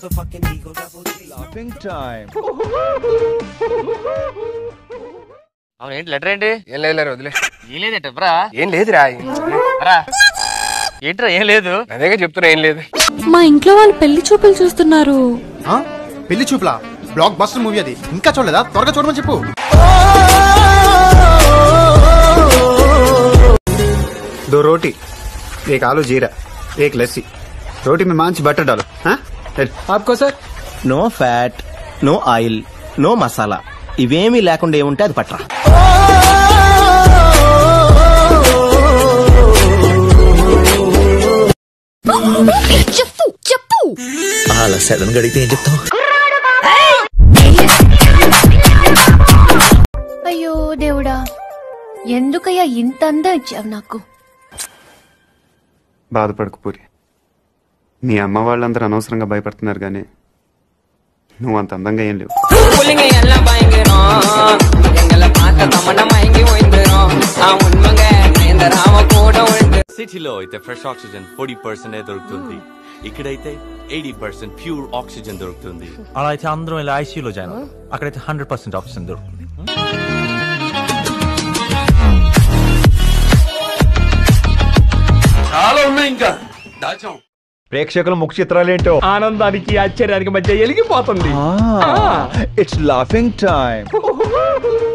Laughing time. అవును ఏంటి letter ఏంటి ఏం లేదు వదిలే ఏం లేదట బ్రా ఏం లేదురా రా ఏంట్రా ఏం లేదు అదేగా చెప్తున్నా ఏం లేదు మా ఇంట్లో వాళ్ళు పెళ్లి చూపులు చూస్తున్నారు ఆ? పెళ్లి చూపులా బ్లాక్ బస్టర్ మూవీ అది ఇంకా చూడలేదా త్వరగా చూడమని చెప్పు दो रोटी एक आलू जीरा एक लस्सी रोटी में मांस बटर डालो हाँ आपको sir no fat no oil no masala ఇవేమీ లేకుండా ఏముంటే అది పట్రా చెప్పు చెప్పు అలా సడన్ గా అడిగితే ఏం చెప్తాం అయ్యో దేవుడా ఎందుకయ్యా ఇంత అందం ఇచ్చావు నాకు బాధపడకు పూరి మీ అమ్మ వాళ్ళందరూ అనవసరంగా భయపడుతున్నారు కానీ నువ్వు అంత అందంగా ఏం లేవు புள்ளிங்க எல்லாம் பயங்கரம் எங்களை பார்த்த தமண்ட மயங்கி போயிருந்தோம் ஆ உண்மைங்க நயன்தராம கூட விழுந்து సిటీలో అయితే ఫ్రెష్ ఆక్సిజన్ ఫోర్టీ పర్సెంట్ దొరుకుతుంది ఇక్కడైతే ఎయిటీ పర్సెంట్ ప్యూర్ ఆక్సిజన్ దొరుకుతుంది అలా అయితే అందరం ఇలా ఐసీయూలో జాయిన్ అవుతాం అక్కడైతే హండ్రెడ్ పర్సెంట్ ఆక్సిజన్ దొరుకుతుంది చాలా ఉన్నాయి ఇంకా దాచాం ప్రేక్షకుల ముఖ చిత్రాలేంటో ఆనందానికి ఆశ్చర్యానికి మధ్య ఎలిగిపోతుంది ఇట్స్ లాఫింగ్ టైం